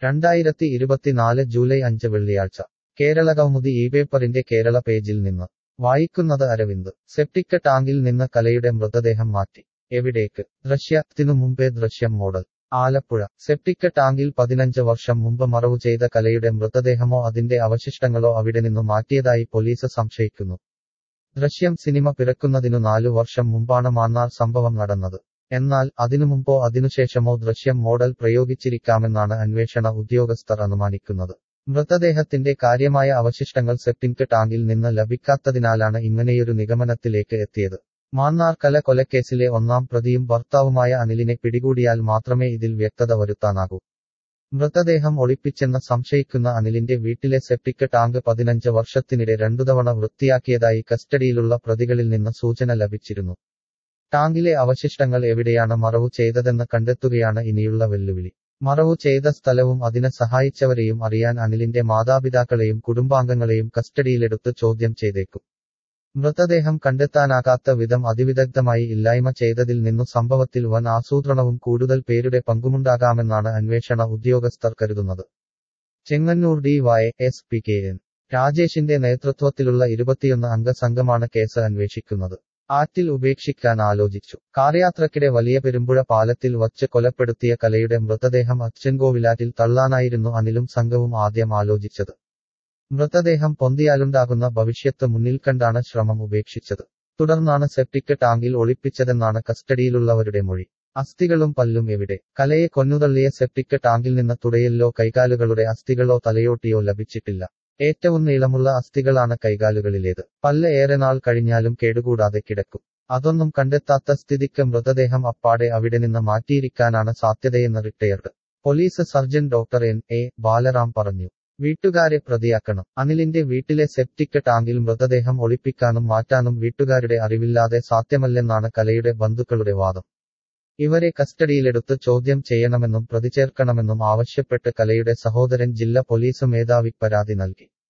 രണ്ടായിരത്തി ഇരുപത്തിനാല് ജൂലൈ അഞ്ച് വെള്ളിയാഴ്ച കേരള കൗമുദി ഈ പേപ്പറിന്റെ കേരള പേജിൽ നിന്ന് വായിക്കുന്നത് അരവിന്ദ് സെപ്റ്റിക് ടാങ്കിൽ നിന്ന് കലയുടെ മൃതദേഹം മാറ്റി എവിടേക്ക് ദൃശ്യത്തിനു മുമ്പേ ദൃശ്യം മോഡൽ ആലപ്പുഴ സെപ്റ്റിക് ടാങ്കിൽ പതിനഞ്ച് വർഷം മുമ്പ് മറവു ചെയ്ത കലയുടെ മൃതദേഹമോ അതിന്റെ അവശിഷ്ടങ്ങളോ അവിടെ നിന്നു മാറ്റിയതായി പോലീസ് സംശയിക്കുന്നു ദൃശ്യം സിനിമ പിറക്കുന്നതിനു നാലു വർഷം മുമ്പാണ് മാന്നാർ സംഭവം നടന്നത് എന്നാൽ അതിനു മുമ്പോ അതിനുശേഷമോ ദൃശ്യം മോഡൽ പ്രയോഗിച്ചിരിക്കാമെന്നാണ് അന്വേഷണ ഉദ്യോഗസ്ഥർ അനുമാനിക്കുന്നത് മൃതദേഹത്തിന്റെ കാര്യമായ അവശിഷ്ടങ്ങൾ സെപ്റ്റിക് ടാങ്കിൽ നിന്ന് ലഭിക്കാത്തതിനാലാണ് ഇങ്ങനെയൊരു നിഗമനത്തിലേക്ക് എത്തിയത് മാന്നാർ കല കൊലക്കേസിലെ ഒന്നാം പ്രതിയും ഭർത്താവുമായ അനിലിനെ പിടികൂടിയാൽ മാത്രമേ ഇതിൽ വ്യക്തത വരുത്താനാകൂ മൃതദേഹം ഒളിപ്പിച്ചെന്ന് സംശയിക്കുന്ന അനിലിന്റെ വീട്ടിലെ സെപ്റ്റിക് ടാങ്ക് പതിനഞ്ച് വർഷത്തിനിടെ രണ്ടുതവണ വൃത്തിയാക്കിയതായി കസ്റ്റഡിയിലുള്ള പ്രതികളിൽ നിന്ന് സൂചന ലഭിച്ചിരുന്നു ടാങ്കിലെ അവശിഷ്ടങ്ങൾ എവിടെയാണ് മറവു ചെയ്തതെന്ന് കണ്ടെത്തുകയാണ് ഇനിയുള്ള വെല്ലുവിളി മറവു ചെയ്ത സ്ഥലവും അതിനെ സഹായിച്ചവരെയും അറിയാൻ അനിലിന്റെ മാതാപിതാക്കളെയും കുടുംബാംഗങ്ങളെയും കസ്റ്റഡിയിലെടുത്ത് ചോദ്യം ചെയ്തേക്കും മൃതദേഹം കണ്ടെത്താനാകാത്ത വിധം അതിവിദഗ്ധമായി ഇല്ലായ്മ ചെയ്തതിൽ നിന്നു സംഭവത്തിൽ വൻ ആസൂത്രണവും കൂടുതൽ പേരുടെ പങ്കുമുണ്ടാകാമെന്നാണ് അന്വേഷണ ഉദ്യോഗസ്ഥർ കരുതുന്നത് Chengannur D Y S P K N രാജേഷിന്റെ നേതൃത്വത്തിലുള്ള ഇരുപത്തിയൊന്ന് അംഗ സംഘമാണ് കേസ് അന്വേഷിക്കുന്നത് ആറ്റിൽ ഉപേക്ഷിക്കാൻ ആലോചിച്ചു കാർയാത്രക്കിടെ വലിയ പെരുമ്പുഴ പാലത്തിൽ വച്ച് കൊലപ്പെടുത്തിയ കലയുടെ മൃതദേഹം അച്ചൻകോവിലാറ്റിൽ തള്ളാനായിരുന്നു അനിലും സംഘവും ആദ്യം ആലോചിച്ചത് മൃതദേഹം പൊന്തിയാലുണ്ടാകുന്ന ഭവിഷ്യത്ത് മുന്നിൽ കണ്ടാണ് ശ്രമം ഉപേക്ഷിച്ചത് തുടർന്നാണ് സെപ്റ്റിക് ടാങ്കിൽ ഒളിപ്പിച്ചതെന്നാണ് കസ്റ്റഡിയിലുള്ളവരുടെ മൊഴി അസ്ഥികളും പല്ലും എവിടെ കലയെ കൊന്നുതള്ളിയ സെപ്റ്റിക് ടാങ്കിൽ നിന്ന് തുടയല്ലോ കൈകാലുകളുടെ അസ്ഥികളോ തലയോട്ടിയോ ലഭിച്ചിട്ടില്ല ഏറ്റവും നീളമുള്ള അസ്ഥികളാണ് കൈകാലുകളിലേത് പല്ല് ഏറെ നാൾ കഴിഞ്ഞാലും കേടുകൂടാതെ കിടക്കും അതൊന്നും കണ്ടെത്താത്ത സ്ഥിതിക്ക് മൃതദേഹം അപ്പാടെ അവിടെ നിന്ന് മാറ്റിയിരിക്കാനാണ് സാധ്യതയെന്ന് retired police surgeon doctor N A Balaram പറഞ്ഞു വീട്ടുകാരെ പ്രതിയാക്കണം അനിലിന്റെ വീട്ടിലെ സെപ്റ്റിക് ടാങ്കിൽ മൃതദേഹം ഒളിപ്പിക്കാനും മാറ്റാനും വീട്ടുകാരുടെ അറിവില്ലാതെ സാധ്യമല്ലെന്നാണ് കലയുടെ ബന്ധുക്കളുടെ വാദം ഇവരെ കസ്റ്റഡിയിലെടുത്ത് ചോദ്യം ചെയ്യണമെന്നും പ്രതിചേർക്കണമെന്നും ആവശ്യപ്പെട്ട് കലയുടെ സഹോദരൻ ജില്ലാ പോലീസ് മേധാവി പരാതി നൽകി